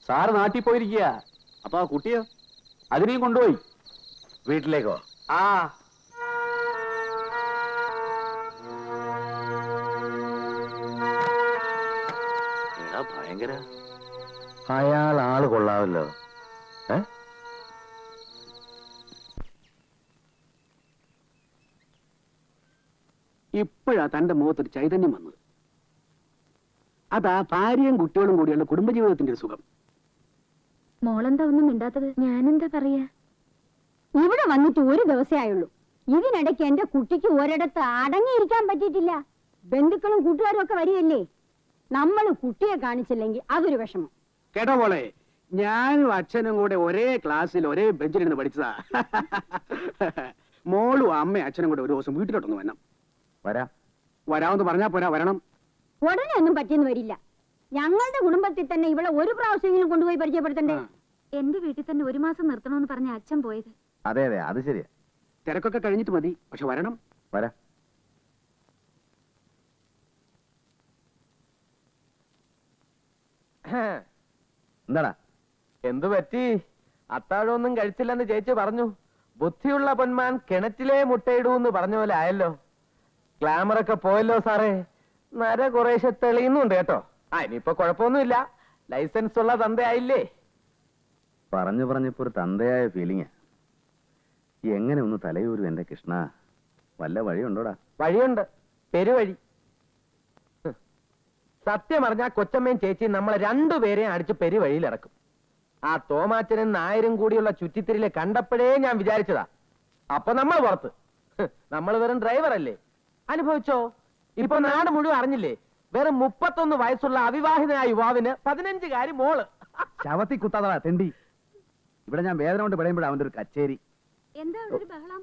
Sir നാട്ടിൽ പോയിരിക്കുക അപ്പൊ ആ കുട്ടിയോ അതിനെയും കൊണ്ടുപോയി വീട്ടിലേക്കോ ആ എടാ ഭയങ്കര അയാൾ ആള് കൊള്ളാമല്ലോ ഏ ഇപ്പോഴാ തന്റെ മുഖത്തൊരു ചൈതന്യം വന്നത് അതാ ഭാര്യയും കുട്ടികളും കൂടിയുള്ള കുടുംബജീവിതത്തിന്റെ ഒരു സുഖം മോളെന്താ ഒന്നും മിണ്ടാത്തത് ഞാനെന്താ പറയാ ഇവിടെ വന്നിട്ട് ഒരു ദിവസേ ആയുള്ളൂ ഇതിനിടയ്ക്ക് എന്റെ കുട്ടിക്ക് ഒരിടത്ത് അടങ്ങിയിരിക്കാൻ പറ്റിയിട്ടില്ല ബന്ധുക്കളും കൂട്ടുകാരും ഒക്കെ വരികയല്ലേ നമ്മൾ കുട്ടിയെ കാണിച്ചില്ലെങ്കിൽ അതൊരു വിഷമം കേട്ടോ മോളെ ഞാനും അച്ഛനും കൂടെ ഒരേ ക്ലാസ്സിൽ ഒരേ ബെഞ്ചിലിരുന്ന് പഠിച്ചതാ മോളും അമ്മയും അച്ഛനും കൂടെ ഒരു ദിവസം വീട്ടിലോട്ടൊന്ന് വരണം വരാം വരാമെന്ന് പറഞ്ഞാ പോരാ വരണം ഉടനെ ഒന്നും പറ്റിയെന്ന് വരില്ല ഞങ്ങളുടെ കുടുംബത്തിൽ തന്നെ ഇവളെ ഒരു പ്രാവശ്യമെങ്കിലും കൊണ്ടുപോയി പരിചയപ്പെടുത്തണ്ടേ ആ. എന്റെ വീട്ടിൽ തന്നെ ഒരു മാസം നിർത്തണമെന്ന് പറഞ്ഞ അച്ഛൻ പോയത് അതെ അതെ അത് ശരിയാ തിരക്കൊക്കെ കഴിഞ്ഞിട്ട് മതി പക്ഷെ വരണം വരാം എന്താടാ എന്തു പറ്റി അത്താഴമൊന്നും കഴിച്ചില്ലെന്ന് ചേച്ചി പറഞ്ഞു ബുദ്ധിയുള്ള പൊന്മാൻ കിണറ്റിലെ മുട്ടയിടൂ എന്ന് പറഞ്ഞ പോലെ ആയല്ലോ ഗ്ലാമറൊക്കെ പോയല്ലോ സാറേ നര കുറേശ്ശെ തെളിയുന്നുണ്ട് കേട്ടോ ആ ഇനിയിപ്പോ കുഴപ്പമൊന്നുമില്ല ലൈസൻസ് ഉള്ള തന്തയായില്ലേ പറഞ്ഞു പറഞ്ഞപ്പോ ഒരു തന്തയായ ഫീലിംഗാ എങ്ങനെ ഒന്ന് തലയൂരും എന്റെ കൃഷ്ണ വല്ല വഴിയുണ്ടോടാ വഴിയുണ്ട് പെരുവഴി ഹ്. സത്യം പറഞ്ഞാ കൊച്ചമ്മയും ചേച്ചിയും നമ്മളെ രണ്ടുപേരെയും അടിച്ച് പെരുവഴിയിൽ ഇറക്കും ആ തോമാച്ചനും നായരും കൂടിയുള്ള ചുറ്റിത്തിരിലെ കണ്ടപ്പോഴേ ഞാൻ വിചാരിച്ചതാ അപ്പൊ നമ്മൾ പുറത്ത് നമ്മൾ വെറും ഡ്രൈവർ അല്ലേ അനുഭവിച്ചോ ഇപ്പൊ നാട് മുഴുവൻ അറിഞ്ഞില്ലേ വെറും മുപ്പത്തൊന്ന് വയസ്സുള്ള അവിവാഹിതനായ യുവാവിന് പതിനഞ്ചുകാരി മോള് ശവത്തി കുത്താതാ തെണ്ടി ഇവിടെ ഞാൻ വേദന കൊണ്ട് പറയുമ്പോഴാ അവന്റെ ഒരു കച്ചേരി എന്താ അവിടെ ഒരു ബഹളം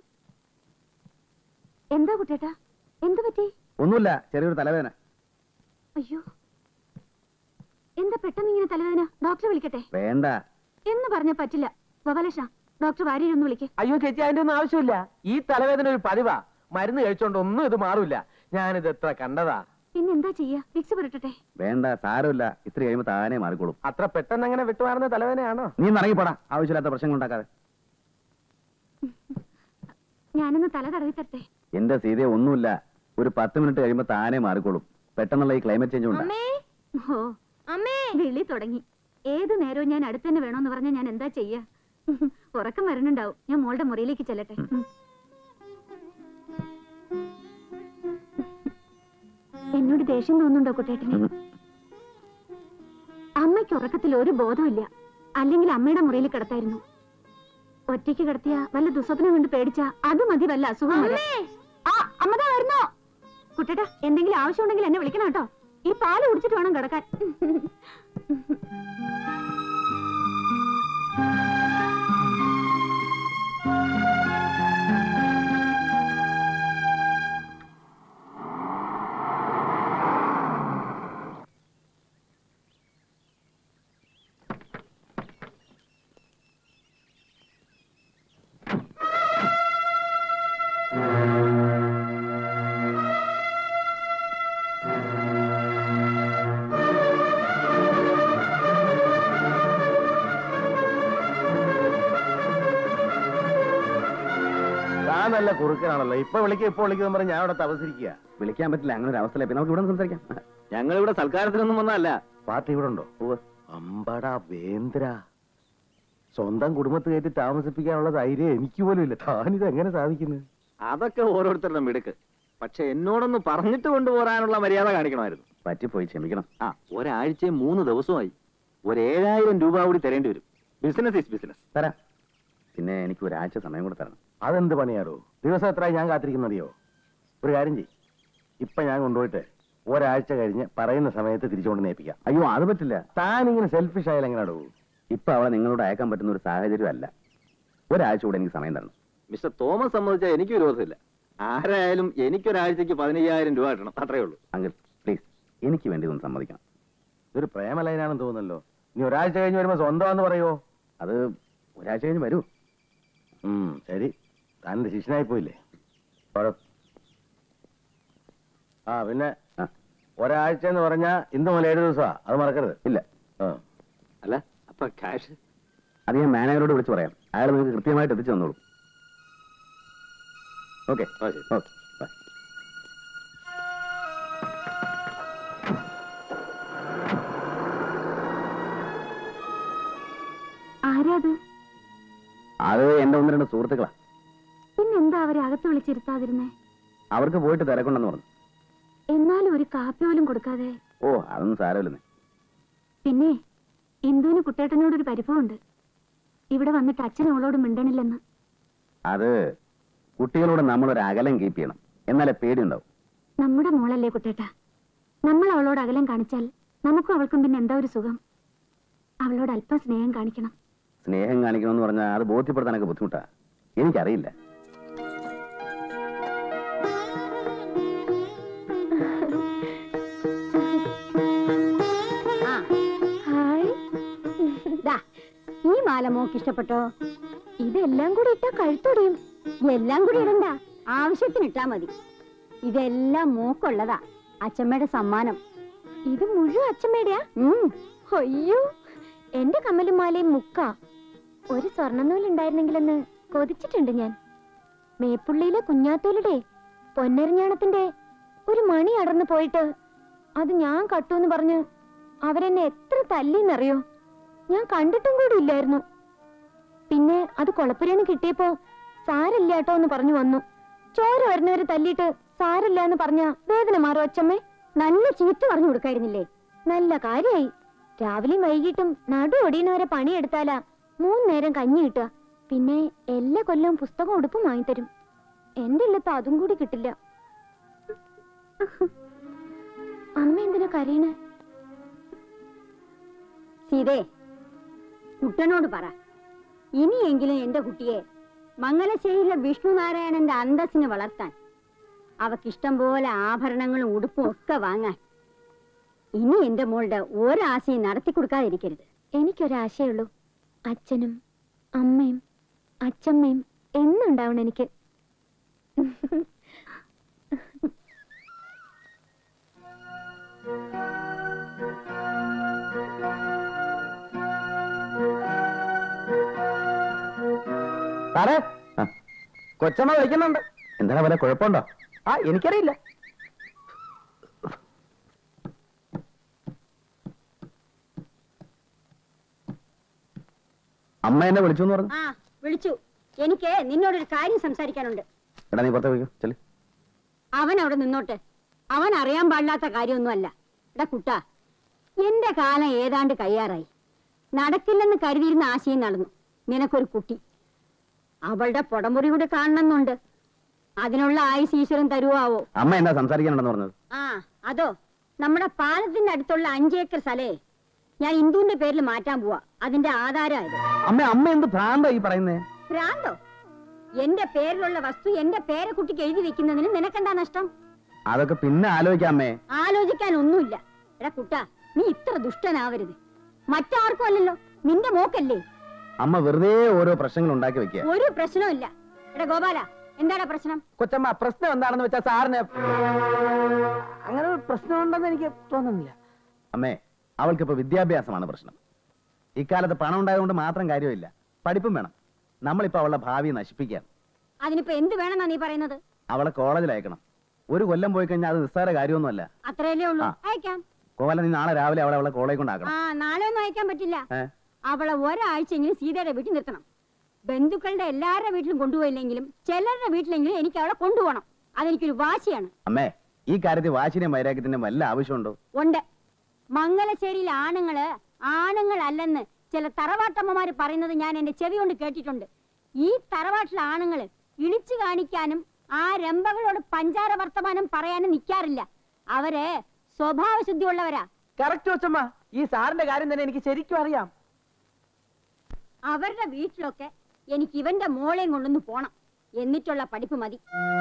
എന്താ കുട്ടേട്ടാ എന്തു പറ്റി ഒന്നുമില്ല ചെറിയൊരു തലവേദന അയ്യോ എന്താ പെട്ടെന്ന് ഇങ്ങനെ തലവേദന ഡോക്ടറെ വിളിക്കട്ടെ വേണ്ട എന്ന് പറഞ്ഞ പറ്റില്ല ഗോപാലേഷ ഡോക്ടർ വാര്യരൊന്ന് വിളിക്ക് അയ്യോ ചേച്ചി അതിന്റെ ഒന്നും ആവശ്യമില്ല ഈ തലവേദന ഒരു പതിവാ മരുന്ന് കഴിച്ചോണ്ട് ഒന്നും ഇത് മാറൂല ഞാനിത് എത്ര കണ്ടതാ പിന്നെ എന്താ ചെയ്യാ വിക്സ് പുരട്ടട്ടെ വേണ്ട സാരമില്ല ഇത്ര കഴിയുമ്പോ താനേ മാറിക്കോളും അത്ര പെട്ടെന്ന് അങ്ങനെ വിട്ടുമാറുന്ന തലവേദനയാണോ നീ ഇറങ്ങിപ്പോടാ ആവശ്യമില്ലാത്ത പ്രശ്നങ്ങൾ ഉണ്ടാക്കാതെ ഞാനൊന്ന് തല തടവി തരട്ടെ എന്റെ സീതയെ ഒന്നുമില്ല ഒരു പത്ത് മിനിറ്റ് കഴിയുമ്പോ താനേ മാറിക്കോളും പെട്ടെന്നുള്ള ഈ ക്ലൈമറ്റ് ചേഞ്ച് ഉണ്ടാ അമ്മേ ഓ അമ്മേ വിളി തുടങ്ങി ഏത് നേരവും ഞാൻ അടുത്ത് തന്നെ വേണോന്ന് പറഞ്ഞാൽ ഞാൻ എന്താ ചെയ്യാ ഉറക്കം വരണുണ്ടാവും ഞാൻ മോളുടെ മുറിയിലേക്ക് ചെല്ലട്ടെ ഉം. എന്നോട് ദേഷ്യം തോന്നുന്നുണ്ടോ കുട്ടേട്ടന് അമ്മയ്ക്ക് ഉറക്കത്തിൽ ഒരു ബോധമില്ല അല്ലെങ്കിൽ അമ്മയുടെ മുറിയിൽ കിടത്തായിരുന്നു ഒറ്റയ്ക്ക് കിടത്തിയ വല്ല ദുസ്വപ്നം കൊണ്ട് പേടിച്ച അത് മതി വല്ല അസുഖം വരാൻ. ആ അമ്മതാ വരുന്നോ കുട്ടേട്ടാ എന്തെങ്കിലും ആവശ്യമുണ്ടെങ്കിൽ എന്നെ വിളിക്കണം കേട്ടോ ഈ പാല് കുടിച്ചിട്ട് വേണം കിടക്കാൻ താൻ നല്ല കുറുക്കനാണല്ലോ ഇപ്പൊ വിളിക്കുക ഇപ്പൊ വിളിക്കുന്ന പറഞ്ഞ് ഞാൻ അവിടെ തപസിരിക്കുക വിളിക്കാൻ പറ്റില്ല അങ്ങനെ ഒരു അവസ്ഥയില്ല പിന്നെ നമുക്ക് ഇവിടെ നിന്ന് സംസാരിക്കാം ഞങ്ങൾ ഇവിടെ സൽക്കാരത്തിനൊന്നും വന്നതല്ല പാർട്ടി ഇവിടെ ഉണ്ടോ അമ്പടാ വേന്ദ്ര സ്വന്തം കുടുംബത്ത് കയറ്റി താമസിപ്പിക്കാനുള്ള ധൈര്യം എനിക്ക് പോലും ഇല്ല താനിത് എങ്ങനെ സാധിക്കുന്നു അതൊക്കെ ഓരോരുത്തരുടെ മിടുക്ക് പക്ഷെ എന്നോടൊന്ന് പറഞ്ഞിട്ട് കൊണ്ടുപോരാനുള്ള മര്യാദ കാണിക്കണമായിരുന്നു പറ്റിപ്പോയി ക്ഷമിക്കണം ആ ഒരാഴ്ചയും മൂന്ന് ദിവസമായി ഒരു ഏഴായിരം രൂപ കൂടി തരേണ്ടി വരും ബിസിനസ് ഈസ് ബിസിനസ് തരാം പിന്നെ എനിക്ക് ഒരാഴ്ച സമയം കൂടെ തരണം അതെന്ത് പണിയാറോ ദിവസം എത്ര ഞാൻ കാത്തിരിക്കുന്നറിയോ ഒരു കാര്യം ചെയ് ഇപ്പൊ ഞാൻ കൊണ്ടുപോയിട്ട് ഒരാഴ്ച കഴിഞ്ഞ് പറയുന്ന സമയത്ത് തിരിച്ചുകൊണ്ട് നേപ്പിക്കാം അയ്യോ അത് പറ്റില്ല താൻ ഇങ്ങനെ സെൽഫിഷ് ആയാലും എങ്ങനെയാടോ ഇപ്പൊ അവളെ നിങ്ങളോട് അയക്കാൻ പറ്റുന്ന ഒരു സാഹചര്യം അല്ല ഒരാഴ്ച കൂടെ എനിക്ക് സമയം തരണം മിസ്റ്റർ തോമസ് സംബന്ധിച്ചാൽ എനിക്ക് വിരോധമില്ല ആരായാലും എനിക്കൊരാഴ്ചക്ക് പതിനയ്യായിരം രൂപ കിട്ടണം അത്രേ ഉള്ളൂ അങ്കിൾ പ്ലീസ് എനിക്ക് വേണ്ടി ഒന്ന് സമ്മതിക്കണം ഇതൊരു പ്രേമലൈനാണെന്ന് തോന്നുന്നല്ലോ ഇനി ഒരാഴ്ച കഴിഞ്ഞ് വരുമ്പോ സ്വന്തമാന്ന് പറയുമോ അത് ഒരാഴ്ച കഴിഞ്ഞ് വരൂ ഉം ശരി താൻ എന്റെ ശിഷ്യനായി പോയില്ലേ കുഴപ്പ- ആ പിന്നെ ആ, ഒരാഴ്ച എന്ന് പറഞ്ഞാ ഇന്ന് മുതൽ ഏഴ് ദിവസമാ അത് മറക്കരുത് ഇല്ല ആ അല്ല അപ്പൊ ക്യാഷ് അത് ഞാൻ മാനേജറോട് വിളിച്ച് പറയാം അയാൾ നിങ്ങൾക്ക് കൃത്യമായിട്ട് എത്തിച്ചു തന്നോളൂ ഓക്കെ ആ, ശരി. ഓക്കെ ബൈ ആരാ അത് അത് എന്റെ ഒന്ന് രണ്ട് സുഹൃത്തുക്കളാ പിന്നെന്താ അവരെ അകത്ത് വിളിച്ചിരുത്താതിരുന്നേ അവർക്ക് പോയിട്ട് തിരക്കുണ്ടെന്ന് പറഞ്ഞു എന്നാലും ഒരു കാപ്പി പോലും കൊടുക്കാതെ ഓ അതൊന്നും സാരമില്ലെന്നേ പിന്നെ ഇന്ദുവിന് കുട്ടേട്ടനോട് ഒരു പരിഭവമുണ്ട് ഇവിടെ വന്നിട്ട് അച്ഛൻ അവളോട് മിണ്ടണില്ലെന്ന് അത് കുട്ടികളോട് നമ്മളൊരു അകലം കീപ്പ് ചെയ്യണം എന്നാലേ പേടിയുണ്ടാവും നമ്മുടെ മോളല്ലേ കുട്ടേട്ട നമ്മൾ അവളോട് അകലം കാണിച്ചാൽ നമുക്കും അവൾക്കും പിന്നെ എന്താ ഒരു സുഖം അവളോട് അല്പം സ്നേഹം കാണിക്കണം സ്നേഹം കാണിക്കണമെന്ന് പറഞ്ഞാൽ അത് ബോധ്യപ്പെടുത്താനൊക്കെ ബുദ്ധിമുട്ടാ എനിക്കറിയില്ല ആ ഹായ് ദാ ഈ മാല മോക്ക് ഇഷ്ടപ്പെട്ടോ ഇതെല്ലാം കൂടി ഇട്ടാ കഴുത്തൊടിയും എല്ലാം കൂടി ഇടണ്ട ആവശ്യത്തിന് ഇട്ടാ മതി ഇതെല്ലാം മോക്കുള്ളതാ അച്ഛമ്മയുടെ സമ്മാനം ഇത് മുഴുവൻ അച്ഛമ്മയുടെയാ ഉം അയ്യോ എന്റെ കമ്മലും മാലയും മുക്ക ഒരു സ്വർണ്ണനൂലുണ്ടായിരുന്നെങ്കിലെന്ന് കൊതിച്ചിട്ടുണ്ട് ഞാൻ മേപ്പുള്ളിയിലെ കുഞ്ഞാത്തൂലുടെ പൊന്നരിഞ്ഞാണത്തിന്റെ ഒരു മണി അടർന്നു പോയിട്ട് അത് ഞാൻ കട്ടൂന്ന് പറഞ്ഞ് അവരെന്നെ എത്ര തല്ലിന്നറിയോ ഞാൻ കണ്ടിട്ടും കൂടി ഇല്ലായിരുന്നു പിന്നെ അത് കൊളപ്പുരേന്ന് കിട്ടിയപ്പോ സാരില്ല കേട്ടോ എന്ന് പറഞ്ഞു വന്നു ചോര വരുന്നവര് തല്ലിയിട്ട് സാരില്ല എന്ന് പറഞ്ഞ വേദന മാറും അച്ഛമ്മേ നല്ല ചീത്ത പറഞ്ഞു കൊടുക്കായിരുന്നില്ലേ നല്ല കാര്യായി രാവിലെയും വൈകിട്ടും നടു ഒടിയണവരെ പണിയെടുത്താലാ മൂന്ന് നേരം കഞ്ഞി കിട്ടുക പിന്നെ എല്ലാ കൊല്ലവും പുസ്തകം ഉടുപ്പും വാങ്ങിത്തരും എന്റെ ഇല്ലത്ത് അതും കൂടി കിട്ടില്ല അമ്മ എന്തിനാ കരയണേ സീതേ കുട്ടനോട് പറ ഇനിയെങ്കിലും എന്റെ കുട്ടിയെ മംഗലശ്ശേരിയിലെ വിഷ്ണുനാരായണന്റെ അന്തസ്സിന് വളർത്താൻ അവക്കിഷ്ടം പോലെ ആഭരണങ്ങളും ഉടുപ്പും ഒക്കെ വാങ്ങാൻ ഇനി എന്റെ മോളുടെ ഒരാശയും നടത്തി കൊടുക്കാതിരിക്കരുത് എനിക്കൊരാശയുള്ളൂ അച്ഛനും അമ്മയും അച്ഛമ്മയും എന്നുണ്ടാവണം എനിക്ക് സാറേ ആ, കൊച്ചമ്മ വിളിക്കുന്നുണ്ട് എന്താണ് വല്ല കുഴപ്പമുണ്ടോ ആ എനിക്കറിയില്ല അമ്മ എന്നെ വിളിച്ചു എന്ന് പറഞ്ഞു ആ വിളിച്ചു എനിക്ക് നിന്നോടൊരു കാര്യം സംസാരിക്കാനുണ്ട് എടാ നീ പുറത്ത് പോയിക്കോ ചെല്ലു അവൻ അവിടെ നിന്നോട്ടെ അവൻ അറിയാൻ പാടില്ലാത്ത കാര്യമൊന്നുമല്ല എടാ കുട്ട എന്റെ കാലം ഏതാണ്ട് കയ്യാറായി നടക്കില്ലെന്ന് കരുതിയിരുന്ന ആശയം നടന്നു നിനക്കൊരു കുട്ടി അവളുടെ പുടമുറി കൂടെ കാണണമെന്നുണ്ട് അതിനുള്ള ആയുസ് ഈശ്വരൻ തരുവാവോ അമ്മ എന്താ സംസാരിക്കാനുണ്ടെന്ന് പറഞ്ഞത് ആ അതോ നമ്മുടെ പാലത്തിന്റെ അടുത്തുള്ള അഞ്ചേക്കർ സ്ഥലേ ഞാൻ ഇന്ദുവിന്റെ പേരിൽ മാറ്റാൻ പോവാ അതിന്റെ ആധാരമായത് അമ്മ അമ്മ എന്ത് ഭ്രാന്താ ഈ പറയുന്നേ ഭ്രാന്തോ എന്റെ പേരിലുള്ള വസ്തു എന്റെ പേരക്കുട്ടിക്ക് എഴുതി വെക്കുന്നതിന് നിനക്കെന്താ നഷ്ടം അതൊക്കെ പിന്നെ ആലോചിക്കാം അമ്മേ ആലോചിക്കാൻ ഒന്നുമില്ല എടാ കുട്ട നീ ഇത്ര ദുഷ്ടനാവരുത് മറ്റാർക്കും അല്ലല്ലോ നിന്റെ മോക്കല്ലേ അമ്മ വെറുതെ ഓരോ പ്രശ്നങ്ങൾ ഉണ്ടാക്കി വെക്കുക ഒരു പ്രശ്നവും ഇല്ല എടാ ഗോപാല എന്താടാ പ്രശ്നം കൊച്ചമ്മ പ്രശ്നം എന്താണെന്ന് വെച്ചാൽ സാറിന് അങ്ങനെ ഒരു പ്രശ്നമുണ്ടെന്ന് എനിക്ക് തോന്നുന്നില്ല അമ്മേ അവൾക്കിപ്പോ വിദ്യാഭ്യാസമാണ് പ്രശ്നം ഇക്കാലത്ത് പണം ഉണ്ടായതുകൊണ്ട് മാത്രം കാര്യമില്ല പഠിപ്പും വേണം നമ്മളിപ്പോ അവളുടെ ഭാവി നശിപ്പിക്കാൻ അതിനിപ്പോ എന്ത് വേണമെന്നാ നീ പറയുന്നത് അവളെ കോളേജിൽ അയക്കണം ഒരു കൊല്ലം പോയി കഴിഞ്ഞാൽ അത് നിസ്സാര കാര്യമൊന്നുമല്ല അത്രയല്ലേ ഉള്ളൂ ആ. അയക്കാം കോവല നീ നാളെ രാവിലെ അവളെ അവളെ കോളേജ് ആ കൊണ്ടാക്കണം നാളെ ഒന്നും അയക്കാൻ പറ്റില്ല ഏ? അവളെ ഒരാഴ്ചയെങ്കിലും സീതയുടെ വീട്ടിൽ നിർത്തണം ബന്ധുക്കളുടെ എല്ലാവരുടെ വീട്ടിലും കൊണ്ടുപോയില്ലെങ്കിലും ചിലരുടെ വീട്ടിലെങ്കിലും എനിക്ക് അവളെ കൊണ്ടുപോകണം അതെനിക്കൊരു വാശിയാണ് അമ്മേ ഈ കാര്യത്തിൽ വാശിന്റെയും വൈരാഗ്യത്തിന്റെയും വല്ല ആവശ്യമുണ്ടോ ഉണ്ട് മംഗലശ്ശേരിയിലെ ആണുങ്ങള് ആണുങ്ങളല്ലെന്ന് ചില തറവാട്ടമ്മമാര് പറയുന്നത് ഞാൻ എന്റെ ചെവി കൊണ്ട് കേട്ടിട്ടുണ്ട് ഈ തറവാട്ടിലെ ആണുങ്ങള് ഇളിച്ചു കാണിക്കാനും ആ രമ്പകളോട് പഞ്ചാര വർത്തമാനം പറയാനും നിൽക്കാറില്ല അവര് സ്വഭാവശുദ്ധിയുള്ളവരാ കറക്റ്റ് കൊച്ചമ്മ ഈ സാറിന്റെ കാര്യം തന്നെ എനിക്ക് ശരിക്കും അറിയാം അവരുടെ വീട്ടിലൊക്കെ എനിക്ക് ഇവന്റെ മോളെയും കൊണ്ടൊന്ന് പോണം എന്നിട്ടുള്ള പഠിപ്പ് മതി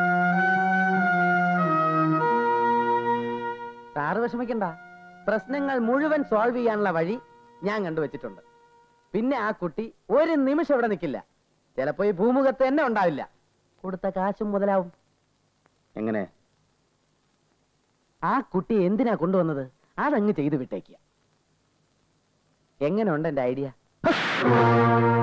സാറ് വിഷമിക്കണ്ട പ്രശ്നങ്ങൾ മുഴുവൻ സോൾവ് ചെയ്യാനുള്ള വഴി ഞാൻ കണ്ടുവച്ചിട്ടുണ്ട് പിന്നെ ആ കുട്ടി ഒരു നിമിഷം ഇവിടെ നിൽക്കില്ല ചിലപ്പോ ഈ ഭൂമുഖത്ത് തന്നെ ഉണ്ടാവില്ല കൊടുത്ത കാശും മുതലാവും എങ്ങനെ ആ കുട്ടി എന്തിനാ കൊണ്ടുവന്നത് അതങ്ങ് ചെയ്തു വിട്ടേക്കുക എങ്ങനെയുണ്ട് എന്റെ ഐഡിയ ആ